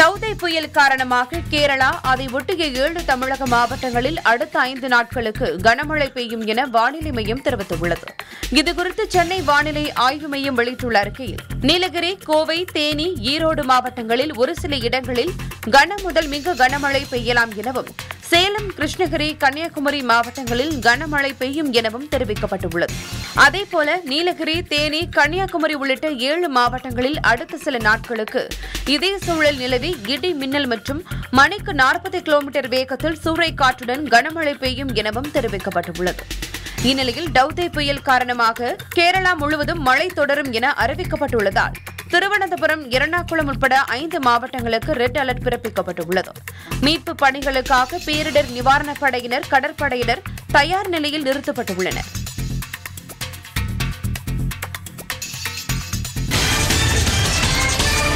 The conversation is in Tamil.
டவுதே புயல் காரணமாக கேரளா அதை ஒட்டிய ஏழு தமிழக மாவட்டங்களில் அடுத்த ஐந்து நாட்களுக்கு கனமழை பெய்யும் என வானிலை மையம் தெரிவித்துள்ளது இதுகுறித்து சென்னை வானிலை ஆய்வு மையம் வெளியிட்டுள்ள அறிக்கையில் நீலகிரி கோவை தேனி ஈரோடு மாவட்டங்களில் ஒரு சில இடங்களில் கன முதல் மிக கனமழை பெய்யலாம் எனவும் சேலம் கிருஷ்ணகிரி கன்னியாகுமரி மாவட்டங்களில் கனமழை பெய்யும் எனவும் தெரிவிக்கப்பட்டுள்ளது அதேபோல நீலகிரி தேனி கன்னியாகுமரி உள்ளிட்ட ஏழு மாவட்டங்களில் அடுத்த சில நாட்களுக்கு இதே சூழல் நிலவி இடி மின்னல் மற்றும் மணிக்கு நாற்பது கிலோமீட்டர் வேகத்தில் சூறைக்காற்றுடன் கனமழை பெய்யும் எனவும் தெரிவிக்கப்பட்டுள்ளது இந்நிலையில் டவுதே புயல் காரணமாக கேரளா முழுவதும் மழை தொடரும் என அறிவிக்கப்பட்டுள்ளதால் திருவனந்தபுரம் எர்ணாகுளம் உட்பட ஐந்து மாவட்டங்களுக்கு ரெட் அலர்ட் பிறப்பிக்கப்பட்டுள்ளது மீட்பு பணிகளுக்காக பேரிடர் நிவாரணப் படையினர் கடற்படையினர் தயார் நிலையில் நிறுத்தப்பட்டுள்ளனர்